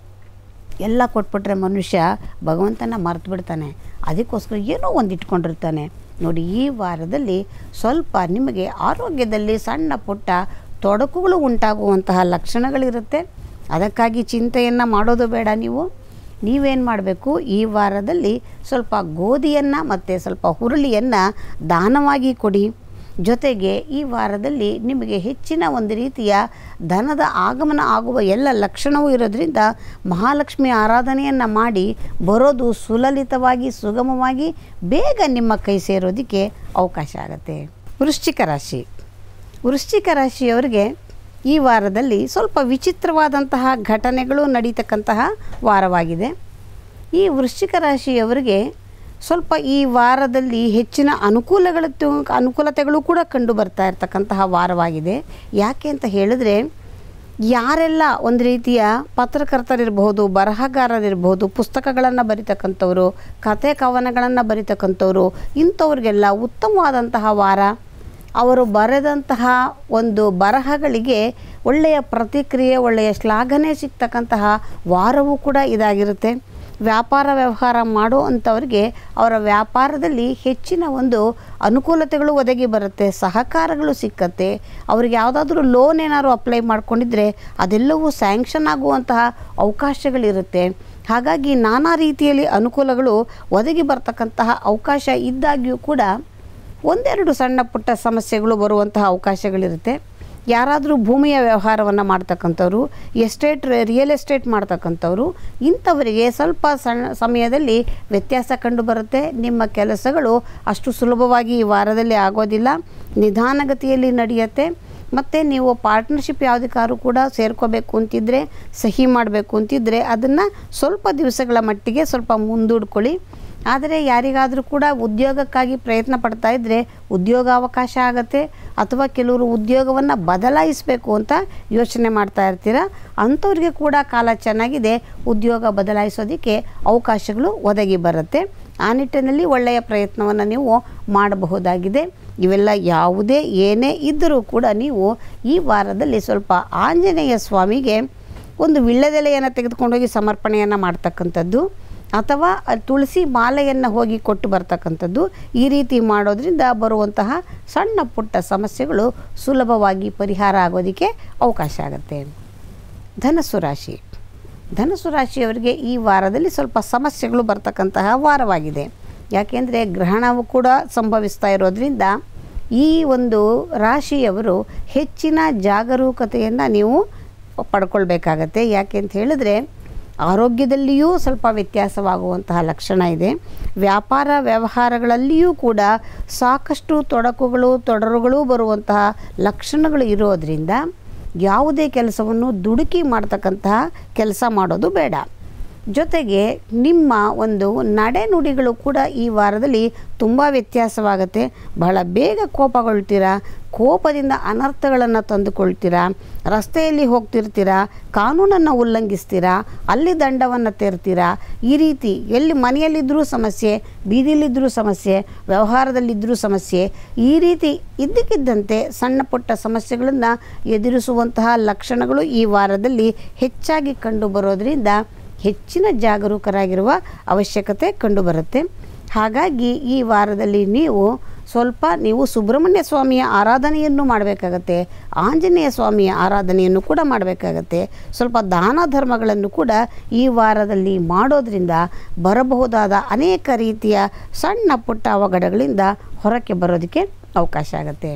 Speaker 1: ಎಲ್ಲ ಕೊಟ್ಬಿಟ್ರೆ ಮನುಷ್ಯ ಭಗವಂತನ ಮರೆತು ಬಿಡ್ತಾನೆ ಅದಕ್ಕೋಸ್ಕರ ಏನೋ ಒಂದು ಇಟ್ಕೊಂಡಿರ್ತಾನೆ ನೋಡಿ ಈ ವಾರದಲ್ಲಿ ಸ್ವಲ್ಪ ನಿಮಗೆ ಆರೋಗ್ಯದಲ್ಲಿ ಸಣ್ಣ ಪುಟ್ಟ ತೊಡಕುಗಳು ಉಂಟಾಗುವಂತಹ ಲಕ್ಷಣಗಳಿರುತ್ತೆ ಅದಕ್ಕಾಗಿ ಚಿಂತೆಯನ್ನು ಮಾಡೋದು ಬೇಡ ನೀವು ನೀವೇನು ಮಾಡಬೇಕು ಈ ವಾರದಲ್ಲಿ ಸ್ವಲ್ಪ ಗೋಧಿಯನ್ನು ಮತ್ತು ಸ್ವಲ್ಪ ಹುರುಳಿಯನ್ನು ದಾನವಾಗಿ ಕೊಡಿ ಜೊತೆಗೆ ಈ ವಾರದಲ್ಲಿ ನಿಮಗೆ ಹೆಚ್ಚಿನ ಒಂದು ರೀತಿಯ ಧನದ ಆಗಮನ ಆಗುವ ಎಲ್ಲ ಲಕ್ಷಣವೂ ಇರೋದ್ರಿಂದ ಮಹಾಲಕ್ಷ್ಮಿ ಆರಾಧನೆಯನ್ನು ಮಾಡಿ ಬರೋದು ಸುಲಲಿತವಾಗಿ ಸುಗಮವಾಗಿ ಬೇಗ ನಿಮ್ಮ ಕೈ ಸೇರೋದಕ್ಕೆ ಅವಕಾಶ ಆಗುತ್ತೆ ವೃಶ್ಚಿಕ ರಾಶಿ ವೃಶ್ಚಿಕ ರಾಶಿಯವರಿಗೆ ಈ ವಾರದಲ್ಲಿ ಸ್ವಲ್ಪ ವಿಚಿತ್ರವಾದಂತಹ ಘಟನೆಗಳು ನಡೀತಕ್ಕಂತಹ ವಾರವಾಗಿದೆ ಈ ವೃಶ್ಚಿಕ ರಾಶಿಯವರಿಗೆ ಸ್ವಲ್ಪ ಈ ವಾರದಲ್ಲಿ ಹೆಚ್ಚಿನ ಅನುಕೂಲಗಳ ಅನುಕೂಲತೆಗಳು ಕೂಡ ಕಂಡು ಬರ್ತಾ ಇರ್ತಕ್ಕಂತಹ ವಾರವಾಗಿದೆ ಯಾಕೆ ಅಂತ ಹೇಳಿದ್ರೆ ಯಾರೆಲ್ಲ ಒಂದು ರೀತಿಯ ಪತ್ರಕರ್ತರಿರ್ಬೋದು ಬರಹಗಾರರಿರ್ಬೋದು ಪುಸ್ತಕಗಳನ್ನು ಬರಿತಕ್ಕಂಥವ್ರು ಕತೆ ಕವನಗಳನ್ನು ಬರಿತಕ್ಕಂಥವ್ರು ಇಂಥವ್ರಿಗೆಲ್ಲ ಉತ್ತಮವಾದಂತಹ ವಾರ ಅವರು ಬರೆದಂತಹ ಒಂದು ಬರಹಗಳಿಗೆ ಒಳ್ಳೆಯ ಪ್ರತಿಕ್ರಿಯೆ ಒಳ್ಳೆಯ ಶ್ಲಾಘನೆ ಸಿಗ್ತಕ್ಕಂತಹ ವಾರವೂ ಕೂಡ ಇದಾಗಿರುತ್ತೆ ವ್ಯಾಪಾರ ವ್ಯವಹಾರ ಮಾಡೋ ಅಂಥವ್ರಿಗೆ ಅವರ ವ್ಯಾಪಾರದಲ್ಲಿ ಹೆಚ್ಚಿನ ಒಂದು ಅನುಕೂಲತೆಗಳು ಒದಗಿ ಬರುತ್ತೆ ಸಹಕಾರಗಳು ಸಿಕ್ಕತ್ತೆ ಅವ್ರಿಗೆ ಯಾವುದಾದ್ರೂ ಲೋನ್ ಏನಾದ್ರು ಅಪ್ಲೈ ಮಾಡ್ಕೊಂಡಿದ್ರೆ ಅದೆಲ್ಲವೂ ಸ್ಯಾಂಕ್ಷನ್ ಆಗುವಂತಹ ಅವಕಾಶಗಳಿರುತ್ತೆ ಹಾಗಾಗಿ ನಾನಾ ರೀತಿಯಲ್ಲಿ ಅನುಕೂಲಗಳು ಒದಗಿ ಬರ್ತಕ್ಕಂತಹ ಅವಕಾಶ ಇದ್ದಾಗ್ಯೂ ಕೂಡ ಒಂದೆರಡು ಸಣ್ಣ ಪುಟ್ಟ ಸಮಸ್ಯೆಗಳು ಬರುವಂತಹ ಅವಕಾಶಗಳಿರುತ್ತೆ ಯಾರಾದರೂ ಭೂಮಿಯ ವ್ಯವಹಾರವನ್ನು ಮಾಡ್ತಕ್ಕಂಥವ್ರು ಎಸ್ಟೇಟ್ ರಿಯಲ್ ಎಸ್ಟೇಟ್ ಮಾಡ್ತಕ್ಕಂಥವ್ರು ಇಂಥವರಿಗೆ ಸ್ವಲ್ಪ ಸಣ್ಣ ಸಮಯದಲ್ಲಿ ವ್ಯತ್ಯಾಸ ಕಂಡು ಬರುತ್ತೆ ನಿಮ್ಮ ಕೆಲಸಗಳು ಅಷ್ಟು ಸುಲಭವಾಗಿ ಈ ವಾರದಲ್ಲಿ ಆಗೋದಿಲ್ಲ ನಿಧಾನಗತಿಯಲ್ಲಿ ನಡೆಯುತ್ತೆ ಮತ್ತು ನೀವು ಪಾರ್ಟ್ನರ್ಶಿಪ್ ಯಾವುದಕ್ಕಾದ್ರೂ ಕೂಡ ಸೇರ್ಕೋಬೇಕು ಅಂತಿದ್ದರೆ ಸಹಿ ಮಾಡಬೇಕು ಅಂತಿದ್ದರೆ ಅದನ್ನು ಸ್ವಲ್ಪ ದಿವಸಗಳ ಮಟ್ಟಿಗೆ ಸ್ವಲ್ಪ ಮುಂದೂಡ್ಕೊಳ್ಳಿ ಆದರೆ ಯಾರಿಗಾದರೂ ಕೂಡ ಉದ್ಯೋಗಕ್ಕಾಗಿ ಪ್ರಯತ್ನ ಪಡ್ತಾ ಇದ್ದರೆ ಉದ್ಯೋಗಾವಕಾಶ ಆಗುತ್ತೆ ಅಥವಾ ಕೆಲವರು ಉದ್ಯೋಗವನ್ನು ಬದಲಾಯಿಸಬೇಕು ಅಂತ ಯೋಚನೆ ಮಾಡ್ತಾ ಇರ್ತೀರ ಅಂಥವ್ರಿಗೆ ಕೂಡ ಕಾಲ ಚೆನ್ನಾಗಿದೆ ಉದ್ಯೋಗ ಬದಲಾಯಿಸೋದಕ್ಕೆ ಅವಕಾಶಗಳು ಒದಗಿ ಬರುತ್ತೆ ಆ ನಿಟ್ಟಿನಲ್ಲಿ ಒಳ್ಳೆಯ ಪ್ರಯತ್ನವನ್ನು ನೀವು ಮಾಡಬಹುದಾಗಿದೆ ಇವೆಲ್ಲ ಯಾವುದೇ ಏನೇ ಇದ್ದರೂ ಕೂಡ ನೀವು ಈ ವಾರದಲ್ಲಿ ಸ್ವಲ್ಪ ಆಂಜನೇಯ ಸ್ವಾಮಿಗೆ ಒಂದು ವಿಳ್ಳೆದೆಲೆಯನ್ನು ತೆಗೆದುಕೊಂಡೋಗಿ ಸಮರ್ಪಣೆಯನ್ನು ಮಾಡ್ತಕ್ಕಂಥದ್ದು ಅಥವಾ ತುಳಸಿ ಮಾಲೆಯನ್ನು ಹೋಗಿ ಕೊಟ್ಟು ಬರ್ತಕ್ಕಂಥದ್ದು ಈ ರೀತಿ ಮಾಡೋದ್ರಿಂದ ಬರುವಂತಹ ಸಣ್ಣ ಪುಟ್ಟ ಸಮಸ್ಯೆಗಳು ಸುಲಭವಾಗಿ ಪರಿಹಾರ ಆಗೋದಕ್ಕೆ ಅವಕಾಶ ಆಗುತ್ತೆ ಧನಸ್ಸು ರಾಶಿ ಧನಸ್ಸು ರಾಶಿಯವರಿಗೆ ಈ ವಾರದಲ್ಲಿ ಸ್ವಲ್ಪ ಸಮಸ್ಯೆಗಳು ಬರ್ತಕ್ಕಂತಹ ವಾರವಾಗಿದೆ ಯಾಕೆಂದರೆ ಗ್ರಹಣವು ಕೂಡ ಸಂಭವಿಸ್ತಾ ಇರೋದ್ರಿಂದ ಈ ಒಂದು ರಾಶಿಯವರು ಹೆಚ್ಚಿನ ಜಾಗರೂಕತೆಯನ್ನು ನೀವು ಪಡ್ಕೊಳ್ಬೇಕಾಗತ್ತೆ ಯಾಕೆ ಅಂತ ಹೇಳಿದ್ರೆ ಆರೋಗ್ಯದಲ್ಲಿಯೂ ಸ್ವಲ್ಪ ವ್ಯತ್ಯಾಸವಾಗುವಂತಹ ಲಕ್ಷಣ ಇದೆ ವ್ಯಾಪಾರ ವ್ಯವಹಾರಗಳಲ್ಲಿಯೂ ಕೂಡ ಸಾಕಷ್ಟು ತೊಡಕುಗಳು ತೊಡರುಗಳು ಬರುವಂತಹ ಲಕ್ಷಣಗಳು ಇರೋದರಿಂದ ಯಾವುದೇ ಕೆಲಸವನ್ನು ದುಡುಕಿ ಮಾಡ್ತಕ್ಕಂತಹ ಕೆಲಸ ಮಾಡೋದು ಬೇಡ ಜೊತೆಗೆ ನಿಮ್ಮ ಒಂದು ನಡೆನುಡಿಗಳು ಕೂಡ ಈ ವಾರದಲ್ಲಿ ತುಂಬ ವ್ಯತ್ಯಾಸವಾಗುತ್ತೆ ಬಹಳ ಬೇಗ ಕೋಪಗೊಳ್ತೀರಾ ಕೋಪದಿಂದ ಅನರ್ಥಗಳನ್ನು ತಂದುಕೊಳ್ತೀರಾ ರಸ್ತೆಯಲ್ಲಿ ಹೋಗ್ತಿರ್ತೀರಾ ಕಾನೂನನ್ನು ಉಲ್ಲಂಘಿಸ್ತೀರಾ ಅಲ್ಲಿ ದಂಡವನ್ನು ತೆರ್ತೀರಾ ಈ ರೀತಿ ಎಲ್ಲಿ ಮನೆಯಲ್ಲಿದ್ದರೂ ಸಮಸ್ಯೆ ಬೀದಿಲಿದ್ದರೂ ಸಮಸ್ಯೆ ವ್ಯವಹಾರದಲ್ಲಿದ್ದರೂ ಸಮಸ್ಯೆ ಈ ರೀತಿ ಇದ್ದಕ್ಕಿದ್ದಂತೆ ಸಣ್ಣ ಪುಟ್ಟ ಸಮಸ್ಯೆಗಳನ್ನು ಎದುರಿಸುವಂತಹ ಲಕ್ಷಣಗಳು ಈ ವಾರದಲ್ಲಿ ಹೆಚ್ಚಾಗಿ ಕಂಡು ಬರೋದರಿಂದ ಹೆಚ್ಚಿನ ಜಾಗರೂಕರಾಗಿರುವ ಅವಶ್ಯಕತೆ ಕಂಡುಬರುತ್ತೆ ಹಾಗಾಗಿ ಈ ವಾರದಲ್ಲಿ ನೀವು ಸ್ವಲ್ಪ ನೀವು ಸುಬ್ರಹ್ಮಣ್ಯ ಸ್ವಾಮಿಯ ಆರಾಧನೆಯನ್ನು ಮಾಡಬೇಕಾಗತ್ತೆ ಆಂಜನೇಯ ಸ್ವಾಮಿಯ ಆರಾಧನೆಯನ್ನು ಕೂಡ ಮಾಡಬೇಕಾಗತ್ತೆ ಸ್ವಲ್ಪ ದಾನ ಧರ್ಮಗಳನ್ನು ಕೂಡ ಈ ವಾರದಲ್ಲಿ ಮಾಡೋದ್ರಿಂದ ಬರಬಹುದಾದ ಅನೇಕ ರೀತಿಯ ಸಣ್ಣ ಪುಟ್ಟ ಅವಘಡಗಳಿಂದ ಹೊರಕ್ಕೆ ಬರೋದಕ್ಕೆ ಅವಕಾಶ ಆಗುತ್ತೆ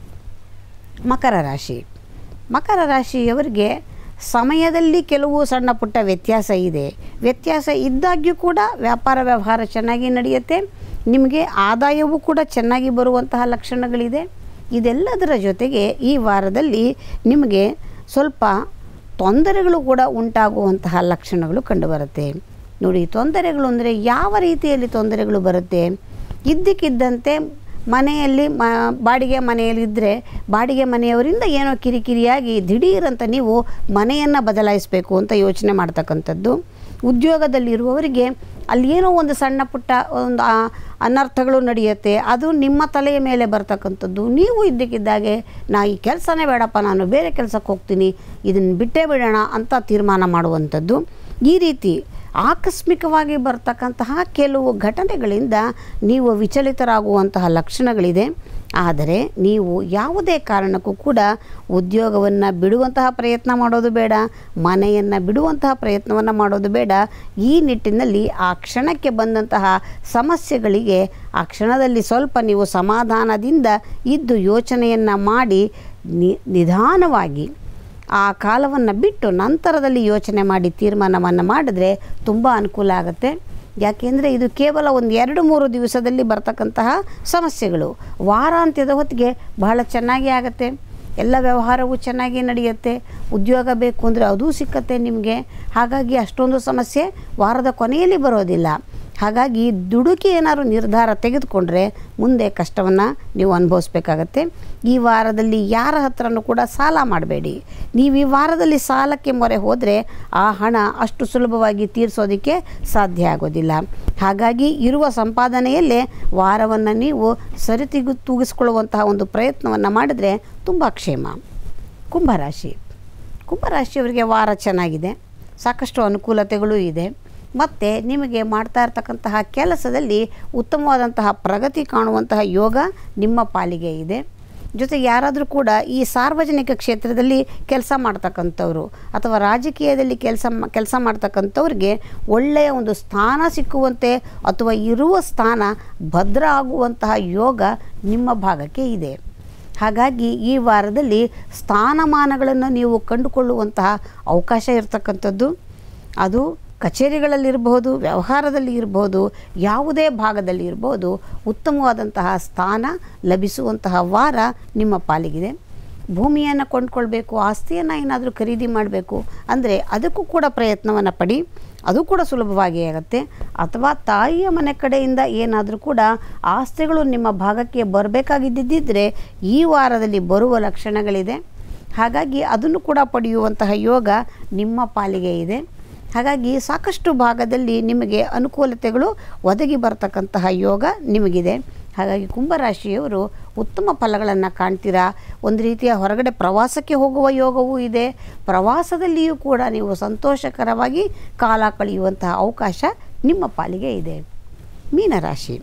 Speaker 1: ಮಕರ ರಾಶಿ ಮಕರ ರಾಶಿಯವರಿಗೆ ಸಮಯದಲ್ಲಿ ಕೆಲವು ಸಣ್ಣ ಪುಟ್ಟ ವ್ಯತ್ಯಾಸ ಇದೆ ವ್ಯತ್ಯಾಸ ಇದ್ದಾಗ್ಯೂ ಕೂಡ ವ್ಯಾಪಾರ ವ್ಯವಹಾರ ಚೆನ್ನಾಗಿ ನಡೆಯುತ್ತೆ ನಿಮಗೆ ಆದಾಯವೂ ಕೂಡ ಚೆನ್ನಾಗಿ ಬರುವಂತಹ ಲಕ್ಷಣಗಳಿದೆ ಇದೆಲ್ಲದರ ಜೊತೆಗೆ ಈ ವಾರದಲ್ಲಿ ನಿಮಗೆ ಸ್ವಲ್ಪ ತೊಂದರೆಗಳು ಕೂಡ ಉಂಟಾಗುವಂತಹ ಲಕ್ಷಣಗಳು ಕಂಡುಬರುತ್ತೆ ನೋಡಿ ತೊಂದರೆಗಳು ಅಂದರೆ ಯಾವ ರೀತಿಯಲ್ಲಿ ತೊಂದರೆಗಳು ಬರುತ್ತೆ ಇದ್ದಕ್ಕಿದ್ದಂತೆ ಮನೆಯಲ್ಲಿ ಮ ಬಾಡಿಗೆ ಮನೆಯಲ್ಲಿದ್ದರೆ ಬಾಡಿಗೆ ಮನೆಯವರಿಂದ ಏನೋ ಕಿರಿಕಿರಿಯಾಗಿ ದಿಢೀರಂತ ನೀವು ಮನೆಯನ್ನು ಬದಲಾಯಿಸಬೇಕು ಅಂತ ಯೋಚನೆ ಮಾಡ್ತಕ್ಕಂಥದ್ದು ಉದ್ಯೋಗದಲ್ಲಿರುವವರಿಗೆ ಅಲ್ಲಿ ಏನೋ ಒಂದು ಸಣ್ಣ ಪುಟ್ಟ ಒಂದು ಆ- ಅನರ್ಥಗಳು ನಡೆಯುತ್ತೆ ಅದು ನಿಮ್ಮ ತಲೆಯ ಮೇಲೆ ಬರ್ತಕ್ಕಂಥದ್ದು ನೀವು ಇದ್ದಕ್ಕಿದ್ದಾಗೆ ನಾ ಈ ಕೆಲಸನೇ ಬೇಡಪ್ಪ ನಾನು ಬೇರೆ ಕೆಲಸಕ್ಕೆ ಹೋಗ್ತೀನಿ ಇದನ್ನು ಬಿಟ್ಟೇ ಬಿಡೋಣ ಅಂತ ತೀರ್ಮಾನ ಮಾಡುವಂಥದ್ದು ಈ ರೀತಿ ಆಕಸ್ಮಿಕವಾಗಿ ಬರ್ತಕ್ಕಂತಹ ಕೆಲವು ಘಟನೆಗಳಿಂದ ನೀವು ವಿಚಲಿತರಾಗುವಂತಹ ಲಕ್ಷಣಗಳಿದೆ ಆದರೆ ನೀವು ಯಾವುದೇ ಕಾರಣಕ್ಕೂ ಕೂಡ ಉದ್ಯೋಗವನ್ನು ಬಿಡುವಂತಹ ಪ್ರಯತ್ನ ಮಾಡೋದು ಬೇಡ ಮನೆಯನ್ನು ಬಿಡುವಂತಹ ಪ್ರಯತ್ನವನ್ನು ಮಾಡೋದು ಬೇಡ ಈ ನಿಟ್ಟಿನಲ್ಲಿ ಆ ಕ್ಷಣಕ್ಕೆ ಬಂದಂತಹ ಸಮಸ್ಯೆಗಳಿಗೆ ಆ ಕ್ಷಣದಲ್ಲಿ ಸ್ವಲ್ಪ ನೀವು ಸಮಾಧಾನದಿಂದ ಇದ್ದು ಯೋಚನೆಯನ್ನು ಮಾಡಿ ನಿ ನಿಧಾನವಾಗಿ ಆ ಕಾಲವನ್ನು ಬಿಟ್ಟು ನಂತರದಲ್ಲಿ ಯೋಚನೆ ಮಾಡಿ ತೀರ್ಮಾನವನ್ನು ಮಾಡಿದ್ರೆ ತುಂಬ ಅನುಕೂಲ ಆಗುತ್ತೆ ಯಾಕೆಂದರೆ ಇದು ಕೇವಲ ಒಂದು ಎರಡು ಮೂರು ದಿವಸದಲ್ಲಿ ಬರ್ತಕ್ಕಂತಹ ಸಮಸ್ಯೆಗಳು ವಾರಾಂತ್ಯದ ಹೊತ್ತಿಗೆ ಬಹಳ ಚೆನ್ನಾಗಿ ಆಗುತ್ತೆ ಎಲ್ಲ ವ್ಯವಹಾರವೂ ಚೆನ್ನಾಗಿ ನಡೆಯುತ್ತೆ ಉದ್ಯೋಗ ಬೇಕು ಅಂದರೆ ಅದೂ ಸಿಕ್ಕತ್ತೆ ನಿಮಗೆ ಹಾಗಾಗಿ ಅಷ್ಟೊಂದು ಸಮಸ್ಯೆ ವಾರದ ಕೊನೆಯಲ್ಲಿ ಬರೋದಿಲ್ಲ ಹಾಗಾಗಿ ದುಡುಕಿ ಏನಾದ್ರು ನಿರ್ಧಾರ ತೆಗೆದುಕೊಂಡ್ರೆ ಮುಂದೆ ಕಷ್ಟವನ್ನು ನೀವು ಅನುಭವಿಸ್ಬೇಕಾಗತ್ತೆ ಈ ವಾರದಲ್ಲಿ ಯಾರ ಹತ್ರನೂ ಕೂಡ ಸಾಲ ಮಾಡಬೇಡಿ ನೀವು ಈ ವಾರದಲ್ಲಿ ಸಾಲಕ್ಕೆ ಮೊರೆ ಹೋದರೆ ಆ ಹಣ ಅಷ್ಟು ಸುಲಭವಾಗಿ ತೀರಿಸೋದಕ್ಕೆ ಸಾಧ್ಯ ಆಗೋದಿಲ್ಲ ಹಾಗಾಗಿ ಇರುವ ಸಂಪಾದನೆಯಲ್ಲೇ ವಾರವನ್ನು ನೀವು ಸರಿತಿಗು ತೂಗಿಸ್ಕೊಳ್ಳುವಂತಹ ಒಂದು ಪ್ರಯತ್ನವನ್ನು ಮಾಡಿದರೆ ತುಂಬ ಕ್ಷೇಮ ಕುಂಭರಾಶಿ ಕುಂಭರಾಶಿಯವರಿಗೆ ವಾರ ಚೆನ್ನಾಗಿದೆ ಸಾಕಷ್ಟು ಅನುಕೂಲತೆಗಳೂ ಇದೆ ಮತ್ತು ನಿಮಗೆ ಮಾಡ್ತಾ ಇರ್ತಕ್ಕಂತಹ ಕೆಲಸದಲ್ಲಿ ಉತ್ತಮವಾದಂತಹ ಪ್ರಗತಿ ಕಾಣುವಂತಹ ಯೋಗ ನಿಮ್ಮ ಪಾಲಿಗೆ ಇದೆ ಜೊತೆಗೆ ಯಾರಾದರೂ ಕೂಡ ಈ ಸಾರ್ವಜನಿಕ ಕ್ಷೇತ್ರದಲ್ಲಿ ಕೆಲಸ ಮಾಡ್ತಕ್ಕಂಥವ್ರು ಅಥವಾ ರಾಜಕೀಯದಲ್ಲಿ ಕೆಲಸ ಕೆಲಸ ಮಾಡ್ತಕ್ಕಂಥವ್ರಿಗೆ ಒಳ್ಳೆಯ ಒಂದು ಸ್ಥಾನ ಸಿಕ್ಕುವಂತೆ ಅಥವಾ ಇರುವ ಸ್ಥಾನ ಭದ್ರ ಆಗುವಂತಹ ಯೋಗ ನಿಮ್ಮ ಭಾಗಕ್ಕೆ ಇದೆ ಹಾಗಾಗಿ ಈ ವಾರದಲ್ಲಿ ಸ್ಥಾನಮಾನಗಳನ್ನು ನೀವು ಕಂಡುಕೊಳ್ಳುವಂತಹ ಅವಕಾಶ ಇರತಕ್ಕಂಥದ್ದು ಅದು ಕಚೇರಿಗಳಲ್ಲಿರಬಹುದು ವ್ಯವಹಾರದಲ್ಲಿ ಇರಬಹುದು ಯಾವುದೇ ಭಾಗದಲ್ಲಿ ಇರಬಹುದು ಉತ್ತಮವಾದಂತಹ ಸ್ಥಾನ ಲಭಿಸುವಂತಹ ವಾರ ನಿಮ್ಮ ಪಾಲಿಗಿದೆ ಭೂಮಿಯನ್ನು ಕೊಂಡ್ಕೊಳ್ಬೇಕು ಆಸ್ತಿಯನ್ನು ಏನಾದರೂ ಖರೀದಿ ಮಾಡಬೇಕು ಅಂದರೆ ಅದಕ್ಕೂ ಕೂಡ ಪ್ರಯತ್ನವನ್ನು ಪಡಿ ಅದು ಕೂಡ ಸುಲಭವಾಗಿ ಆಗುತ್ತೆ ಅಥವಾ ತಾಯಿಯ ಮನೆ ಕಡೆಯಿಂದ ಏನಾದರೂ ಕೂಡ ಆಸ್ತಿಗಳು ನಿಮ್ಮ ಭಾಗಕ್ಕೆ ಬರಬೇಕಾಗಿದ್ದಿದ್ದರೆ ಈ ವಾರದಲ್ಲಿ ಬರುವ ಲಕ್ಷಣಗಳಿದೆ ಹಾಗಾಗಿ ಅದನ್ನು ಕೂಡ ಪಡೆಯುವಂತಹ ಯೋಗ ನಿಮ್ಮ ಪಾಲಿಗೆ ಇದೆ ಹಾಗಾಗಿ ಸಾಕಷ್ಟು ಭಾಗದಲ್ಲಿ ನಿಮಗೆ ಅನುಕೂಲತೆಗಳು ಒದಗಿ ಬರತಕ್ಕಂತಹ ಯೋಗ ನಿಮಗಿದೆ ಹಾಗಾಗಿ ಕುಂಭರಾಶಿಯವರು ಉತ್ತಮ ಫಲಗಳನ್ನು ಕಾಣ್ತೀರಾ ಒಂದು ರೀತಿಯ ಹೊರಗಡೆ ಪ್ರವಾಸಕ್ಕೆ ಹೋಗುವ ಯೋಗವೂ ಇದೆ ಪ್ರವಾಸದಲ್ಲಿಯೂ ಕೂಡ ನೀವು ಸಂತೋಷಕರವಾಗಿ ಕಾಲ ಕಳೆಯುವಂತಹ ಅವಕಾಶ ನಿಮ್ಮ ಪಾಲಿಗೆ ಇದೆ ಮೀನರಾಶಿ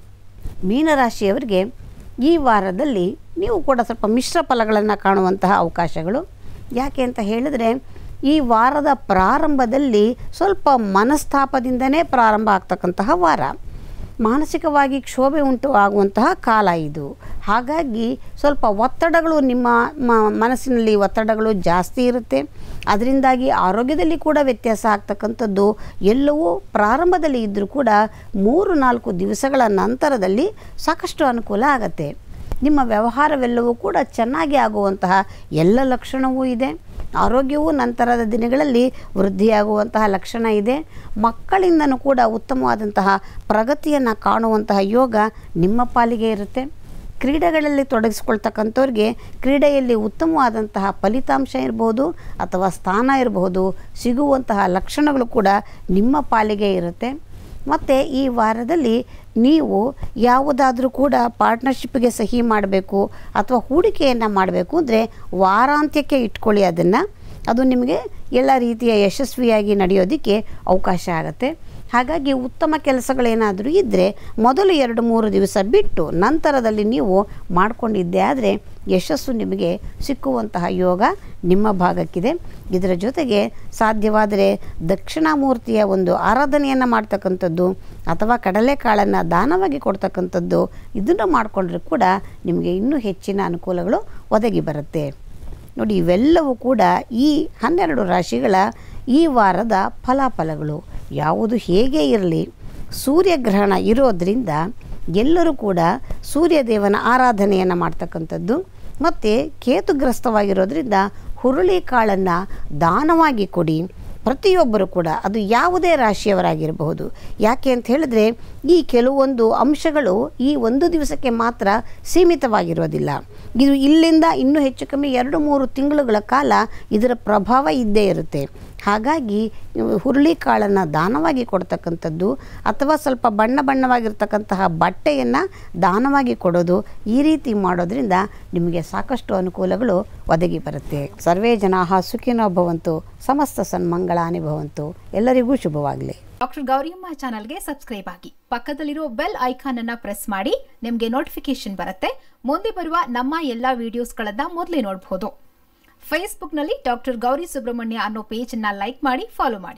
Speaker 1: ಮೀನರಾಶಿಯವರಿಗೆ ಈ ವಾರದಲ್ಲಿ ನೀವು ಕೂಡ ಸ್ವಲ್ಪ ಮಿಶ್ರ ಫಲಗಳನ್ನು ಕಾಣುವಂತಹ ಅವಕಾಶಗಳು ಯಾಕೆ ಅಂತ ಹೇಳಿದರೆ ಈ ವಾರದ ಪ್ರಾರಂಭದಲ್ಲಿ ಸ್ವಲ್ಪ ಮನಸ್ತಾಪದಿಂದನೇ ಪ್ರಾರಂಭ ಆಗ್ತಕ್ಕಂತಹ ವಾರ ಮಾನಸಿಕವಾಗಿ ಕ್ಷೋಭೆ ಉಂಟು ಆಗುವಂತಹ ಕಾಲ ಇದು ಹಾಗಾಗಿ ಸ್ವಲ್ಪ ಒತ್ತಡಗಳು ನಿಮ್ಮ ಮ- ಮನಸ್ಸಿನಲ್ಲಿ ಒತ್ತಡಗಳು ಜಾಸ್ತಿ ಇರುತ್ತೆ ಅದರಿಂದಾಗಿ ಆರೋಗ್ಯದಲ್ಲಿ ಕೂಡ ವ್ಯತ್ಯಾಸ ಆಗ್ತಕ್ಕಂಥದ್ದು ಎಲ್ಲವೂ ಪ್ರಾರಂಭದಲ್ಲಿ ಇದ್ದರೂ ಕೂಡ ಮೂರು ನಾಲ್ಕು ದಿವಸಗಳ ನಂತರದಲ್ಲಿ ಸಾಕಷ್ಟು ಅನುಕೂಲ ಆಗತ್ತೆ ನಿಮ್ಮ ವ್ಯವಹಾರವೆಲ್ಲವೂ ಕೂಡ ಚೆನ್ನಾಗಿ ಆಗುವಂತಹ ಎಲ್ಲ ಲಕ್ಷಣವೂ ಇದೆ ಆರೋಗ್ಯವೂ ನಂತರದ ದಿನಗಳಲ್ಲಿ ವೃದ್ಧಿಯಾಗುವಂತಹ ಲಕ್ಷಣ ಇದೆ ಮಕ್ಕಳಿಂದನೂ ಕೂಡ ಉತ್ತಮವಾದಂತಹ ಪ್ರಗತಿಯನ್ನು ಕಾಣುವಂತಹ ಯೋಗ ನಿಮ್ಮ ಪಾಲಿಗೆ ಇರುತ್ತೆ ಕ್ರೀಡೆಗಳಲ್ಲಿ ತೊಡಗಿಸ್ಕೊಳ್ತಕ್ಕಂಥವ್ರಿಗೆ ಕ್ರೀಡೆಯಲ್ಲಿ ಉತ್ತಮವಾದಂತಹ ಫಲಿತಾಂಶ ಇರ್ಬೋದು ಅಥವಾ ಸ್ಥಾನ ಇರಬಹುದು ಸಿಗುವಂತಹ ಲಕ್ಷಣಗಳು ಕೂಡ ನಿಮ್ಮ ಪಾಲಿಗೆ ಇರುತ್ತೆ ಮತ್ತು ಈ ವಾರದಲ್ಲಿ ನೀವು ಯಾವುದಾದ್ರೂ ಕೂಡ ಪಾರ್ಟ್ನರ್ಶಿಪ್ಗೆ ಸಹಿ ಮಾಡಬೇಕು ಅಥವಾ ಹೂಡಿಕೆಯನ್ನು ಮಾಡಬೇಕು ಅಂದರೆ ವಾರಾಂತ್ಯಕ್ಕೆ ಇಟ್ಕೊಳ್ಳಿ ಅದನ್ನು ಅದು ನಿಮಗೆ ಎಲ್ಲ ರೀತಿಯ ಯಶಸ್ವಿಯಾಗಿ ನಡೆಯೋದಕ್ಕೆ ಅವಕಾಶ ಆಗುತ್ತೆ ಹಾಗಾಗಿ ಉತ್ತಮ ಕೆಲಸಗಳೇನಾದರೂ ಇದ್ದರೆ ಮೊದಲು ಎರಡು ಮೂರು ದಿವಸ ಬಿಟ್ಟು ನಂತರದಲ್ಲಿ ನೀವು ಮಾಡಿಕೊಂಡಿದ್ದೆ ಆದರೆ ಯಶಸ್ಸು ನಿಮಗೆ ಸಿಕ್ಕುವಂತಹ ಯೋಗ ನಿಮ್ಮ ಭಾಗಕ್ಕಿದೆ ಇದರ ಜೊತೆಗೆ ಸಾಧ್ಯವಾದರೆ ದಕ್ಷಿಣಾಮೂರ್ತಿಯ ಒಂದು ಆರಾಧನೆಯನ್ನು ಮಾಡ್ತಕ್ಕಂಥದ್ದು ಅಥವಾ ಕಡಲೆಕಾಳನ್ನು ದಾನವಾಗಿ ಕೊಡ್ತಕ್ಕಂಥದ್ದು ಇದನ್ನು ಮಾಡಿಕೊಂಡ್ರೆ ಕೂಡ ನಿಮಗೆ ಇನ್ನೂ ಹೆಚ್ಚಿನ ಅನುಕೂಲಗಳು ಒದಗಿ ಬರುತ್ತೆ ನೋಡಿ ಇವೆಲ್ಲವೂ ಕೂಡ ಈ ಹನ್ನೆರಡು ರಾಶಿಗಳ ಈ ವಾರದ ಫಲಾಫಲಗಳು ಯಾವುದು ಹೇಗೆ ಇರಲಿ ಸೂರ್ಯಗ್ರಹಣ ಇರೋದರಿಂದ ಎಲ್ಲರೂ ಕೂಡ ಸೂರ್ಯದೇವನ ಆರಾಧನೆಯನ್ನು ಮಾಡ್ತಕ್ಕಂಥದ್ದು ಮತ್ತು ಕೇತುಗ್ರಸ್ತವಾಗಿರೋದ್ರಿಂದ ಹುರುಳಿ ಕಾಳನ್ನು ದಾನವಾಗಿ ಕೊಡಿ ಪ್ರತಿಯೊಬ್ಬರು ಕೂಡ ಅದು ಯಾವುದೇ ರಾಶಿಯವರಾಗಿರಬಹುದು ಯಾಕೆ ಅಂತ ಹೇಳಿದ್ರೆ ಈ ಕೆಲವೊಂದು ಅಂಶಗಳು ಈ ಒಂದು ದಿವಸಕ್ಕೆ ಮಾತ್ರ ಸೀಮಿತವಾಗಿರೋದಿಲ್ಲ ಇದು ಇಲ್ಲಿಂದ ಇನ್ನೂ ಹೆಚ್ಚು ಕಮ್ಮಿ ಎರಡು ಮೂರು ತಿಂಗಳುಗಳ ಕಾಲ ಇದರ ಪ್ರಭಾವ ಇದ್ದೇ ಇರುತ್ತೆ ಹಾಗಾಗಿ ಹುರುಳಿ ಕಾಳನ್ನು ದಾನವಾಗಿ ಕೊಡ್ತಕ್ಕಂಥದ್ದು ಅಥವಾ ಸ್ವಲ್ಪ ಬಣ್ಣ ಬಣ್ಣವಾಗಿರ್ತಕ್ಕಂತಹ ಬಟ್ಟೆಯನ್ನು ದಾನವಾಗಿ ಕೊಡೋದು ಈ ರೀತಿ ಮಾಡೋದ್ರಿಂದ ನಿಮಗೆ ಸಾಕಷ್ಟು ಅನುಕೂಲಗಳು ಒದಗಿ ಬರುತ್ತೆ ಸರ್ವೇ ಜನಾಹ ಸುಖಿನೋ ಭವಂತು ಸಮಸ್ತ ಸನ್ಮಂಗಳಾನಿ ಭವಂತು ಎಲ್ಲರಿಗೂ ಶುಭವಾಗಲಿ
Speaker 2: ಡಾಕ್ಟರ್ ಗೌರಿಯಮ್ಮ ಚಾನಲ್ಗೆ ಸಬ್ಸ್ಕ್ರೈಬ್ ಆಗಿ ಪಕ್ಕದಲ್ಲಿರೋ ಬೆಲ್ ಐಕಾನ್ ಅನ್ನ ಪ್ರೆಸ್ ಮಾಡಿ ನಿಮಗೆ ನೋಟಿಫಿಕೇಶನ್ ಬರುತ್ತೆ ಮುಂದೆ ಬರುವ ನಮ್ಮ ಎಲ್ಲಾ ವಿಡಿಯೋಸ್ಗಳನ್ನ ಮೊದಲೇ ನೋಡಬಹುದು ಫೇಸ್ಬುಕ್ನಲ್ಲಿ ಡಾಕ್ಟರ್ ಗೌರಿ ಸುಬ್ರಹ್ಮಣ್ಯ ಅನ್ನೋ ಪೇಜ್ ಅನ್ನ ಲೈಕ್ ಮಾಡಿ ಫಾಲೋ ಮಾಡಿ